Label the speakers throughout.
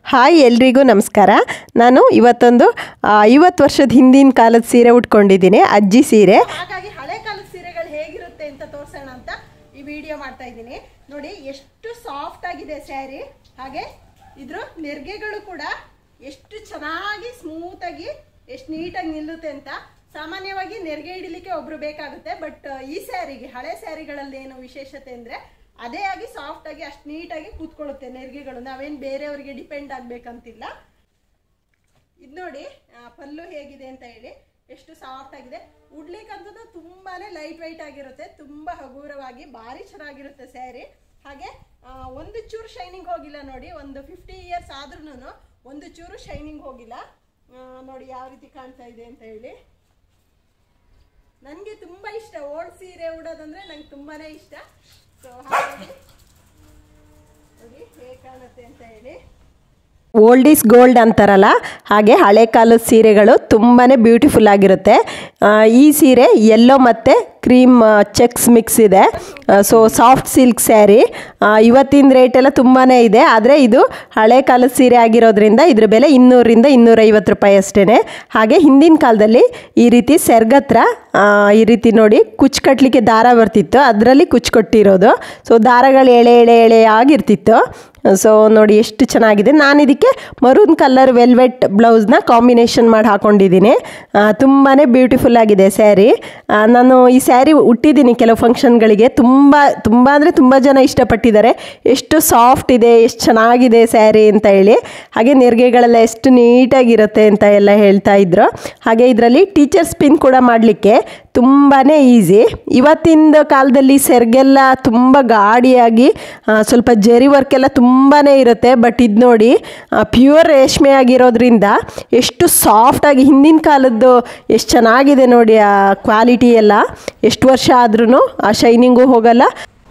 Speaker 1: hi ಎಲ್ರಿಗೂ ನಮಸ್ಕಾರ ನಾನು ಇವತ್ತೊಂದು ಆ, ಐವತ್ತು ವರ್ಷದ ಹಿಂದಿನ ಕಾಲದ ಸೀರೆ ಉಟ್ಕೊಂಡಿದ್ದೀನಿ ಅಜ್ಜಿ ಸೀರೆ
Speaker 2: ಹಾಗಾಗಿ ಹಳೆ ಕಾಲದ ಸೀರೆಗಳು ಹೇಗಿರುತ್ತೆ ಅಂತ ತೋರ್ಸೋಣ ಅಂತ ಈ ವಿಡಿಯೋ ಮಾಡ್ತಾ ಇದ್ದೀನಿ ನೋಡಿ ಎಷ್ಟು ಸಾಫ್ಟ್ ಆಗಿದೆ ಸ್ಯಾರಿ ಹಾಗೆ ಇದ್ರ ನೆರಿಗೆಗಳು ಕೂಡ ಎಷ್ಟು ಚೆನ್ನಾಗಿ ಸ್ಮೂತ್ ಆಗಿ ಎಷ್ಟು ನೀಟಾಗಿ ನಿಲ್ಲುತ್ತೆ ಅಂತ ಸಾಮಾನ್ಯವಾಗಿ ನೆರಿಗೆ ಹಿಡಿಲಿಕ್ಕೆ ಒಬ್ರು ಬೇಕಾಗುತ್ತೆ ಬಟ್ ಈ ಸ್ಯಾರಿಗೆ ಹಳೆ ಸ್ಯಾರಿಗಳಲ್ಲಿ ಏನು ವಿಶೇಷತೆ ಅಂದ್ರೆ ಅದೇ ಆಗಿ ಸಾಫ್ಟ್ ಆಗಿ ಅಷ್ಟು ನೀಟಾಗಿ ಕೂತ್ಕೊಳ್ಳುತ್ತೆ ನೆರಿಗೆಗಳು ನಾವೇನು ಬೇರೆಯವರಿಗೆ ಡಿಪೆಂಡ್ ಆಗ್ಬೇಕಂತಿಲ್ಲ ಇದು ನೋಡಿ ಆ, ಪಲ್ಲು ಹೇಗಿದೆ ಅಂತ ಹೇಳಿ ಎಷ್ಟು ಸಾಫ್ಟ್ ಆಗಿದೆ ಉಡ್ಲಿಕ್ಕಂತೂ ತುಂಬಾನೇ ಲೈಟ್ ವೈಟ್ ಆಗಿರುತ್ತೆ ತುಂಬಾ ಹಗುರವಾಗಿ ಭಾರಿ ಚೆನ್ನಾಗಿರುತ್ತೆ ಸ್ಯಾರಿ ಹಾಗೆ ಆ, ಒಂದು ಚೂರು ಶೈನಿಂಗ್ ಹೋಗಿಲ್ಲ ನೋಡಿ ಒಂದು ಫಿಫ್ಟಿ ಇಯರ್ಸ್ ಆದ್ರೂ ಒಂದು ಚೂರು ಶೈನಿಂಗ್ ಹೋಗಿಲ್ಲ ಆ, ನೋಡಿ ಯಾವ ರೀತಿ ಕಾಣ್ತಾ ಇದೆ ಅಂತ ಹೇಳಿ ನನಗೆ ತುಂಬಾ ಇಷ್ಟ ಓಲ್ಡ್ ಸೀರೆ ಉಡೋದಂದ್ರೆ ನಂಗೆ ತುಂಬಾನೇ ಇಷ್ಟ ಸೊ ಹಾಗಾಗಿ ನೋಡಿ ಹೇಗೆ ಕಾಣುತ್ತೆ ಅಂತ ಹೇಳಿ
Speaker 1: ಓಲ್ಡ್ ಈಸ್ ಗೋಲ್ಡ್ ಅಂತಾರಲ್ಲ ಹಾಗೆ ಹಳೆ ಕಾಲದ ಸೀರೆಗಳು ತುಂಬಾ ಬ್ಯೂಟಿಫುಲ್ ಆಗಿರುತ್ತೆ ಆ, ಈ ಸೀರೆ ಯೆಲ್ಲೋ ಮತ್ತು ಕ್ರೀಮ್ ಚೆಕ್ಸ್ ಮಿಕ್ಸ್ ಇದೆ ಸೊ ಸಾಫ್ಟ್ ಸಿಲ್ಕ್ ಸ್ಯಾರಿ ಇವತ್ತಿನ ರೇಟೆಲ್ಲ ತುಂಬಾ ಇದೆ ಆದರೆ ಇದು ಹಳೆ ಕಾಲದ ಸೀರೆ ಆಗಿರೋದ್ರಿಂದ ಇದ್ರ ಬೆಲೆ ಇನ್ನೂರಿಂದ ಇನ್ನೂರೈವತ್ತು ರೂಪಾಯಿ ಅಷ್ಟೇ ಹಾಗೆ ಹಿಂದಿನ ಕಾಲದಲ್ಲಿ ಈ ರೀತಿ ಸೆರ್ಗತ್ರ ಆ, ಈ ರೀತಿ ನೋಡಿ ಕುಚ್ಚು ಕಟ್ಟಲಿಕ್ಕೆ ದಾರ ಬರ್ತಿತ್ತು ಅದರಲ್ಲಿ ಕುಚ್ಚು ಕೊಟ್ಟಿರೋದು ಸೊ ದಾರಗಳು ಎಳೆ ಎಳೆ ಎಳೆ ಆಗಿರ್ತಿತ್ತು ಸೊ ನೋಡಿ ಎಷ್ಟು ಚೆನ್ನಾಗಿದೆ ನಾನು ಇದಕ್ಕೆ ಮರೂನ್ ಕಲರ್ ವೆಲ್ವೆಟ್ ಬ್ಲೌಸ್ನ ಕಾಂಬಿನೇಷನ್ ಮಾಡಿ ಹಾಕೊಂಡಿದ್ದೀನಿ ತುಂಬಾ ಬ್ಯೂಟಿಫುಲ್ ಆಗಿದೆ ಸ್ಯಾರಿ ನಾನು ಈ ಸ್ಯಾರಿ ಉಟ್ಟಿದ್ದೀನಿ ಕೆಲವು ಫಂಕ್ಷನ್ಗಳಿಗೆ ತುಂಬ ತುಂಬ ಅಂದರೆ ತುಂಬ ಜನ ಇಷ್ಟಪಟ್ಟಿದ್ದಾರೆ ಎಷ್ಟು ಸಾಫ್ಟ್ ಇದೆ ಎಷ್ಟು ಚೆನ್ನಾಗಿದೆ ಸ್ಯಾರಿ ಅಂತ ಹೇಳಿ ಹಾಗೆ ನೆರಿಗೆಗಳೆಲ್ಲ ಎಷ್ಟು ನೀಟಾಗಿರುತ್ತೆ ಅಂತ ಎಲ್ಲ ಹೇಳ್ತಾ ಇದ್ರು ಹಾಗೆ ಇದರಲ್ಲಿ ಟೀಚರ್ಸ್ ಪಿನ್ ಕೂಡ ಮಾಡಲಿಕ್ಕೆ ತುಂಬಾ ಈಸಿ ಇವತ್ತಿನ ಕಾಲದಲ್ಲಿ ಸೆರ್ಗೆಲ್ಲ ತುಂಬ ಗಾಡಿಯಾಗಿ ಆ, ಸ್ವಲ್ಪ ಜರಿ ವರ್ಕ್ ಎಲ್ಲ ತುಂಬಾ ಇರುತ್ತೆ ಬಟ್ ಇದು ನೋಡಿ ಪ್ಯೂರ್ ರೇಷ್ಮೆ ಆಗಿರೋದ್ರಿಂದ ಎಷ್ಟು ಸಾಫ್ಟಾಗಿ ಹಿಂದಿನ ಕಾಲದ್ದು ಎಷ್ಟು ಚೆನ್ನಾಗಿದೆ ನೋಡಿ ಆ ಕ್ವಾಲಿಟಿ ಎಲ್ಲ ಎಷ್ಟು ವರ್ಷ ಆದ್ರೂ ಆ ಶೈನಿಂಗು ಹೋಗಲ್ಲ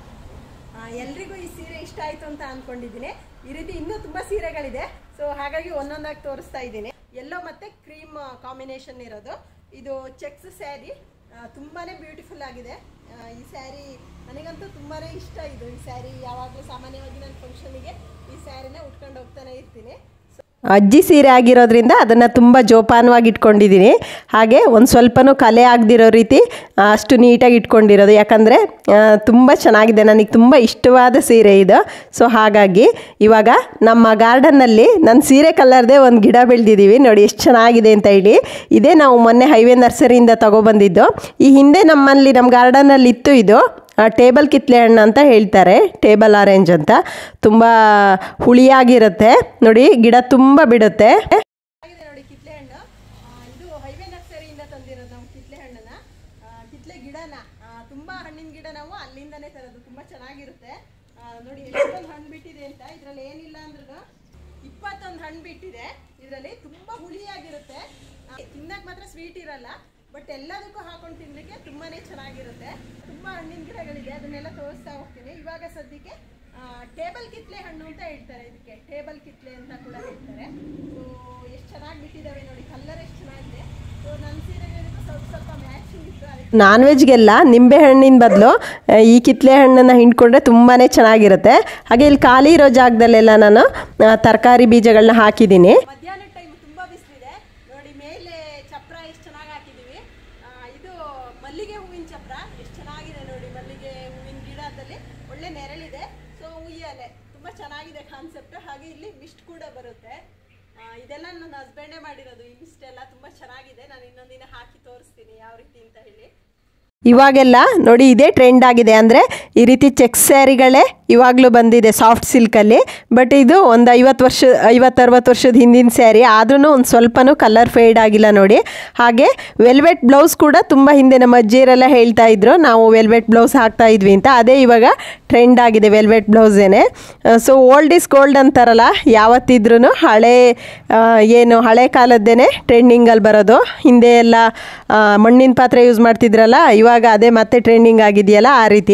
Speaker 2: ಆ, ಎಲ್ರಿಗೂ ಈ ಸೀರೆ ಇಷ್ಟ ಆಯ್ತು ಅಂತ ಅನ್ಕೊಂಡಿದ್ದೀನಿ ಈ ರೀತಿ ಇನ್ನೂ ತುಂಬಾ ಸೀರೆಗಳಿದೆ ಸೊ ಹಾಗಾಗಿ ಒಂದೊಂದಾಗಿ ತೋರಿಸ್ತಾ ಇದ್ದೀನಿ ಎಲ್ಲೋ ಮತ್ತೆ ಕ್ರೀಮ್ ಕಾಂಬಿನೇಷನ್ ಇರೋದು ಇದು ಚೆಕ್ಸ್ ಸ್ಯಾರಿ ತುಂಬಾನೇ ಬ್ಯೂಟಿಫುಲ್ ಆಗಿದೆ ಆ, ಈ ಸ್ಯಾರಿ ನನಗಂತೂ ತುಂಬಾನೇ ಇಷ್ಟ ಇದು ಈ ಸ್ಯಾರಿ ಯಾವಾಗಲೂ ಸಾಮಾನ್ಯವಾಗಿ ನನ್ನ ಫಂಕ್ಷನಿಗೆ ಈ ಸ್ಯಾರಿನ ಉಟ್ಕೊಂಡು ಹೋಗ್ತಾನೆ ಇರ್ತೀನಿ
Speaker 1: ಅಜ್ಜಿ ಸೀರೆ ಆಗಿರೋದ್ರಿಂದ ಅದನ್ನು ತುಂಬ ಜೋಪಾನವಾಗಿ ಇಟ್ಕೊಂಡಿದ್ದೀನಿ ಹಾಗೆ ಒಂದು ಸ್ವಲ್ಪನೂ ಕಲೆ ಆಗದಿರೋ ರೀತಿ ಆ, ಅಷ್ಟು ನೀಟಾಗಿ ಇಟ್ಕೊಂಡಿರೋದು ಯಾಕಂದರೆ ತುಂಬ ಚೆನ್ನಾಗಿದೆ ನನಗೆ ತುಂಬ ಇಷ್ಟವಾದ ಸೀರೆ ಇದು ಸೊ ಹಾಗಾಗಿ ಇವಾಗ ನಮ್ಮ ಗಾರ್ಡನ್ನಲ್ಲಿ ನನ್ನ ಸೀರೆ ಕಲರ್ದೇ ಒಂದು ಗಿಡ ಬೆಳೆದಿದ್ದೀವಿ ನೋಡಿ ಎಷ್ಟು ಚೆನ್ನಾಗಿದೆ ಅಂತ ಹೇಳಿ ಇದೇ ನಾವು ಮೊನ್ನೆ ಹೈವೇ ನರ್ಸರಿಯಿಂದ ತಗೊಬಂದಿದ್ದು ಈ ಹಿಂದೆ ನಮ್ಮಲ್ಲಿ ನಮ್ಮ ಗಾರ್ಡನಲ್ಲಿ ಇತ್ತು ಇದು ಆ, ಟೇಬಲ್ ಕಿತ್ಲೆ ಹಣ್ಣು ಅಂತ ಹೇಳ್ತಾರೆ ಟೇಬಲ್ ಆರೆಂಜ್ ಅಂತ ತುಂಬ ಹುಳಿಯಾಗಿರುತ್ತೆ ನೋಡಿ ಗಿಡ ತುಂಬ ಬಿಡುತ್ತೆ
Speaker 2: ಆಗಿದೆ ನೋಡಿ ಕಿತ್ಲೆ ಹಣ್ಣು ಆ, ಇದು ಹೈವೇ ನರ್ಸರಿಯಿಂದ ತಂದಿರೋದು ನಾವು ಕಿತ್ಲೆ ಹಣ್ಣನ್ನ ಆ, ಕಿತ್ಲೆ ಗಿಡನ ಆ, ತುಂಬಾ ಹಣ್ಣಿನ ಗಿಡ ನಾವು ಅಲ್ಲಿಂದನೇ ತರೋದು ತುಂಬಾ ಚೆನ್ನಾಗಿರುತ್ತೆ ಆ, ನೋಡಿ ಎಷ್ಟೊಂದು ಹಣ್ಣು ಬಿಟ್ಟಿದೆ ಅಂತ ಇದ್ರಲ್ಲಿ ಏನಿಲ್ಲ ಅಂದ್ರೂ ಇಪ್ಪತ್ತೊಂದು ಹಣ್ಣು ಬಿಟ್ಟಿದೆ ಇದರಲ್ಲಿ ತುಂಬಾ ಹುಳಿಯಾಗಿರುತ್ತೆ ಆ, ತಿನ್ನಕ್ ಮಾತ್ರ ಸ್ವೀಟ್ ಇರಲ್ಲ ಬಟ್ ಎಲ್ಲದಕ್ಕೂ ಹಾಕೊಂಡು ತಿನ್ಲಿಕ್ಕೆ ತುಂಬಾನೇ ಚೆನ್ನಾಗಿರುತ್ತೆ ತುಂಬಾ ಹಣ್ಣಿನ ಗಿಡಗಳಿದೆ ಅದನ್ನೆಲ್ಲ ತೋರಿಸ್ತಾ ಹೋಗ್ತೀನಿ ಇವಾಗ ಸದ್ಯಕ್ಕೆ ಟೇಬಲ್ ಕಿತ್ಲೆ ಹಣ್ಣು ಅಂತ ಹೇಳ್ತಾರೆ ಇದಕ್ಕೆ ಟೇಬಲ್ ಕಿತ್ಲೆ ಅಂತ ಕೂಡ ಹೇಳ್ತಾರೆ ಸೊ ಎಷ್ಟು ಚೆನ್ನಾಗಿ ಬಿಟ್ಟಿದ್ದಾವೆ ನೋಡಿ ಕಲರ್ ಎಷ್ಟು ಚೆನ್ನಾಗಿದೆ ಸೊ ನನ್ನ ಸೀರೆಗಳಿಗೂ ಸ್ವಲ್ಪ ಸ್ವಲ್ಪ ಮ್ಯಾಚಿಂಗ್ ಇತ್ತು ಅದಕ್ಕೆ
Speaker 1: ನಾನ್ ವೆಜ್ಗೆಲ್ಲ ನಿಂಬೆ ಹಣ್ಣಿನ ಬದಲು ಈ ಕಿತ್ಲೆ ಹಣ್ಣನ್ನು ಹಿಂಡ್ಕೊಂಡ್ರೆ ತುಂಬಾ ಚೆನ್ನಾಗಿರುತ್ತೆ ಹಾಗೆ ಇಲ್ಲಿ ಖಾಲಿ ಇರೋ ಜಾಗದಲ್ಲೆಲ್ಲ ನಾನು ತರಕಾರಿ ಬೀಜಗಳನ್ನ ಹಾಕಿದ್ದೀನಿ
Speaker 2: ಮಧ್ಯಾಹ್ನ ಟೈಮ್ ತುಂಬಾ ಬಿಸಿಲಿದೆ ನೋಡಿ ಮೇಲೆ ಚಪ್ರ ಎಷ್ಟು ಚೆನ್ನಾಗಿ ಹಾಕಿದೀವಿ ಆ, ಇದು ಮಲ್ಲಿಗೆ ಹೂವಿನ ಚಪ್ರ ಎಷ್ಟು ಚೆನ್ನಾಗಿದೆ ನೋಡಿ ಮಲ್ಲಿಗೆ ಹೂವಿನ ಗಿಡದಲ್ಲಿ ಒಳ್ಳೆ ನೆರಳಿದೆ ಸೊ ಉಯ್ಯಾಲೆ ತುಂಬಾ ಚೆನ್ನಾಗಿದೆ ಕಾನ್ಸೆಪ್ಟ್ ಹಾಗೆ ಇಲ್ಲಿ ಮಿಸ್ಟ್ ಕೂಡ ಬರುತ್ತೆ ಆ, ಇದೆಲ್ಲ ನನ್ನ ಹಸ್ಬೆಂಡೇ ಮಾಡಿರೋದು ಈ ಮಿಸ್ಟ್ ಎಲ್ಲ ತುಂಬಾ ಚೆನ್ನಾಗಿದೆ ನಾನು ಇನ್ನೊಂದಿನ ಹಾಕಿ ತೋರಿಸ್ತೀನಿ ಯಾವ ರೀತಿ ಅಂತ ಹೇಳಿ
Speaker 1: ಇವಾಗೆಲ್ಲ ನೋಡಿ ಇದೇ ಟ್ರೆಂಡ್ ಆಗಿದೆ ಅಂದರೆ ಈ ರೀತಿ ಚೆಕ್ ಸ್ಯಾರಿಗಳೇ ಇವಾಗಲೂ ಬಂದಿದೆ ಸಾಫ್ಟ್ ಸಿಲ್ಕಲ್ಲಿ ಬಟ್ ಇದು ಒಂದು ಐವತ್ತು ವರ್ಷ ಐವತ್ತರವತ್ತು ವರ್ಷದ ಹಿಂದಿನ ಸ್ಯಾರಿ ಆದ್ರೂ ಒಂದು ಸ್ವಲ್ಪನೂ ಕಲರ್ ಫೇಡ್ ಆಗಿಲ್ಲ ನೋಡಿ ಹಾಗೆ ವೆಲ್ವೆಟ್ ಬ್ಲೌಸ್ ಕೂಡ ತುಂಬ ಹಿಂದೆ ನಮ್ಮ ಅಜ್ಜಿಯರೆಲ್ಲ ಹೇಳ್ತಾ ಇದ್ರು ನಾವು ವೆಲ್ವೆಟ್ ಬ್ಲೌಸ್ ಹಾಕ್ತಾ ಇದ್ವಿ ಅಂತ ಅದೇ ಇವಾಗ ಟ್ರೆಂಡ್ ಆಗಿದೆ ವೆಲ್ವೆಟ್ ಬ್ಲೌಸೇನೆ ಸೊ ಓಲ್ಡ್ ಇಸ್ ಗೋಲ್ಡ್ ಅಂತಾರಲ್ಲ ಯಾವತ್ತಿದ್ರೂ ಹಳೆ ಆ, ಏನು ಹಳೆ ಕಾಲದ್ದೇನೆ ಟ್ರೆಂಡಿಂಗಲ್ಲಿ ಬರೋದು ಹಿಂದೆ ಎಲ್ಲ ಆ, ಮಣ್ಣಿನ ಪಾತ್ರೆ ಯೂಸ್ ಮಾಡ್ತಿದ್ರಲ್ಲ ಇವಾಗ ಅದೇ ಮತ್ತೆ ಟ್ರೆಂಡಿಂಗ್ ಆಗಿದೆಯಲ್ಲ ಆ ರೀತಿ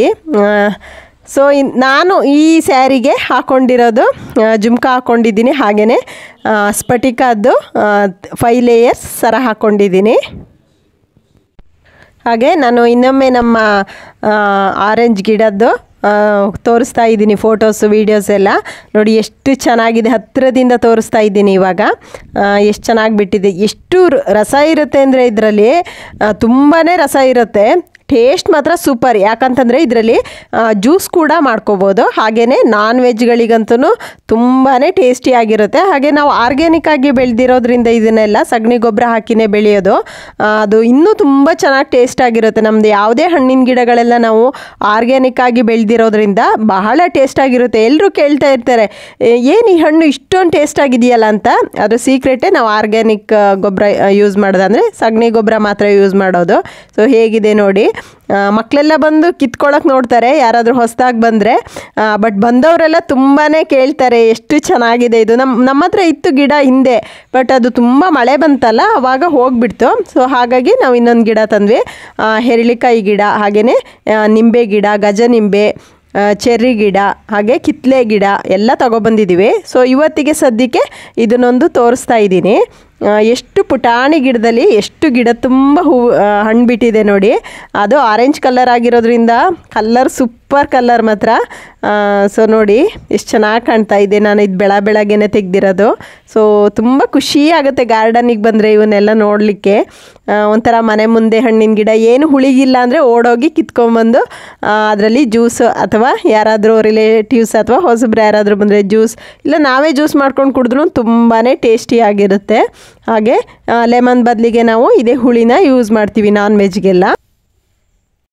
Speaker 1: ಸೊ ನಾನು ಈ ಸ್ಯಾರಿಗೆ ಹಾಕ್ಕೊಂಡಿರೋದು ಆ, ಜುಮ್ಕ ಹಾಕ್ಕೊಂಡಿದ್ದೀನಿ ಹಾಗೆಯೇ ಸ್ಫಟಿಕದ್ದು ಫೈವ್ ಲೇಯರ್ಸ್ ಸರ ಹಾಕ್ಕೊಂಡಿದ್ದೀನಿ ಹಾಗೆ ನಾನು ಇನ್ನೊಮ್ಮೆ ನಮ್ಮ ಆರೆಂಜ್ ಗಿಡದ್ದು ಆ, ತೋರಿಸ್ತಾ ಇದ್ದೀನಿ ಫೋಟೋಸು ವೀಡಿಯೋಸ್ ಎಲ್ಲ ನೋಡಿ ಎಷ್ಟು ಚೆನ್ನಾಗಿದೆ ಹತ್ತಿರದಿಂದ ತೋರಿಸ್ತಾ ಇದ್ದೀನಿ ಇವಾಗ ಎಷ್ಟು ಚೆನ್ನಾಗಿ ಬಿಟ್ಟಿದೆ ಎಷ್ಟು ರ- ರಸ ಇರುತ್ತೆ ಅಂದರೆ ಇದರಲ್ಲಿ ತುಂಬಾ ರಸ ಇರುತ್ತೆ ಟೇಸ್ಟ್ ಮಾತ್ರ ಸೂಪರ್ ಯಾಕಂತಂದರೆ ಇದರಲ್ಲಿ ಜ್ಯೂಸ್ ಕೂಡ ಮಾಡ್ಕೋಬೋದು ಹಾಗೆಯೇ ನಾನ್ ವೆಜ್ಗಳಿಗಂತೂ ತುಂಬಾ ಟೇಸ್ಟಿಯಾಗಿರುತ್ತೆ ಹಾಗೆ ನಾವು ಆರ್ಗ್ಯಾನಿಕ್ ಆಗಿ ಬೆಳೆದಿರೋದ್ರಿಂದ ಇದನ್ನೆಲ್ಲ ಸಗಣಿ ಗೊಬ್ಬರ ಹಾಕಿನೇ ಬೆಳೆಯೋದು ಆ, ಅದು ಇನ್ನೂ ತುಂಬ ಚೆನ್ನಾಗಿ ಟೇಸ್ಟ್ ಆಗಿರುತ್ತೆ ನಮ್ಮದು ಯಾವುದೇ ಹಣ್ಣಿನ ಗಿಡಗಳೆಲ್ಲ ನಾವು ಆರ್ಗ್ಯಾನಿಕ್ ಆಗಿ ಬೆಳೆದಿರೋದ್ರಿಂದ ಬಹಳ ಟೇಸ್ಟ್ ಆಗಿರುತ್ತೆ ಎಲ್ಲರೂ ಕೇಳ್ತಾ ಇರ್ತಾರೆ ಏನು ಈ ಹಣ್ಣು ಇಷ್ಟೊಂದು ಟೇಸ್ಟ್ ಆಗಿದೆಯಲ್ಲ ಅಂತ ಅದ್ರ ಸೀಕ್ರೆಟೇ ನಾವು ಆರ್ಗ್ಯಾನಿಕ್ ಗೊಬ್ಬರ ಯೂಸ್ ಮಾಡೋದಂದರೆ ಸಗಣಿ ಗೊಬ್ಬರ ಮಾತ್ರ ಯೂಸ್ ಮಾಡೋದು ಸೊ ಹೇಗಿದೆ ನೋಡಿ ಆ, ಮಕ್ಕಳೆಲ್ಲ ಬಂದು ಕಿತ್ಕೊಳ್ಳೋಕೆ ನೋಡ್ತಾರೆ ಯಾರಾದರೂ ಹೊಸದಾಗಿ ಬಂದರೆ ಬಟ್ ಬಂದವರೆಲ್ಲ ತುಂಬಾ ಕೇಳ್ತಾರೆ ಎಷ್ಟು ಚೆನ್ನಾಗಿದೆ ಇದು ನಮ್ಮ ನಮ್ಮ ಹತ್ರ ಇತ್ತು ಗಿಡ ಹಿಂದೆ ಬಟ್ ಅದು ತುಂಬ ಮಳೆ ಬಂತಲ್ಲ ಅವಾಗ ಹೋಗ್ಬಿಡ್ತು ಸೊ ಹಾಗಾಗಿ ನಾವು ಇನ್ನೊಂದು ಗಿಡ ತಂದ್ವಿ ಆ, ಹೆರಳಿಕಾಯಿ ಗಿಡ ಹಾಗೆಯೇ ನಿಂಬೆ ಗಿಡ ಗಜ ನಿಂಬೆ ಆ, ಚೆರ್ರಿ ಗಿಡ ಹಾಗೆ ಕಿತ್ಲೆ ಗಿಡ ಎಲ್ಲ ತಗೊಬಂದಿದ್ದೀವಿ ಸೊ ಇವತ್ತಿಗೆ ಸದ್ಯಕ್ಕೆ ಇದನ್ನೊಂದು ತೋರಿಸ್ತಾ ಇದ್ದೀನಿ ಆ, ಎಷ್ಟು ಪುಟಾಣಿ ಗಿಡದಲ್ಲಿ ಎಷ್ಟು ಗಿಡ ತುಂಬ ಹೂವು ಆ, ಹಣ್ಣು ಬಿಟ್ಟಿದೆ ನೋಡಿ ಅದು ಆರೆಂಜ್ ಕಲರ್ ಆಗಿರೋದ್ರಿಂದ ಕಲ್ಲರ್ ಸೂಪರ್ ಕಲರ್ ಮಾತ್ರ ಸೊ ನೋಡಿ ಎಷ್ಟು ಚೆನ್ನಾಗಿ ಕಾಣ್ತಾ ಇದೆ ನಾನು ಇದು ಬೆಳ ಬೆಳಗ್ಗೆನೆ ತೆಗ್ದಿರೋದು ಸೊ ತುಂಬ ಖುಷಿ ಆಗುತ್ತೆ ಗಾರ್ಡನಿಗೆ ಬಂದರೆ ಇವನ್ನೆಲ್ಲ ನೋಡಲಿಕ್ಕೆ ಒಂಥರ ಮನೆ ಮುಂದೆ ಹಣ್ಣಿನ ಗಿಡ ಏನು ಹುಳಿಗಿಲ್ಲ ಅಂದರೆ ಓಡೋಗಿ ಕಿತ್ಕೊಂಬಂದು ಅದರಲ್ಲಿ ಜ್ಯೂಸ್ ಅಥವಾ ಯಾರಾದರೂ ರಿಲೇಟಿವ್ಸ್ ಅಥವಾ ಹೊಸಬ್ರು ಯಾರಾದರೂ ಬಂದರೆ ಜ್ಯೂಸ್ ಇಲ್ಲ ನಾವೇ ಜ್ಯೂಸ್ ಮಾಡ್ಕೊಂಡು ಕುಡಿದ್ರೂ ತುಂಬಾ ಟೇಸ್ಟಿಯಾಗಿರುತ್ತೆ ಹಾಗೆ ಲೆಮನ್ ಬದಲಿಗೆ ನಾವು ಇದೇ ಹುಳಿನ ಯೂಸ್ ಮಾಡ್ತೀವಿ ನಾನ್ ವೆಜ್ಗೆಲ್ಲ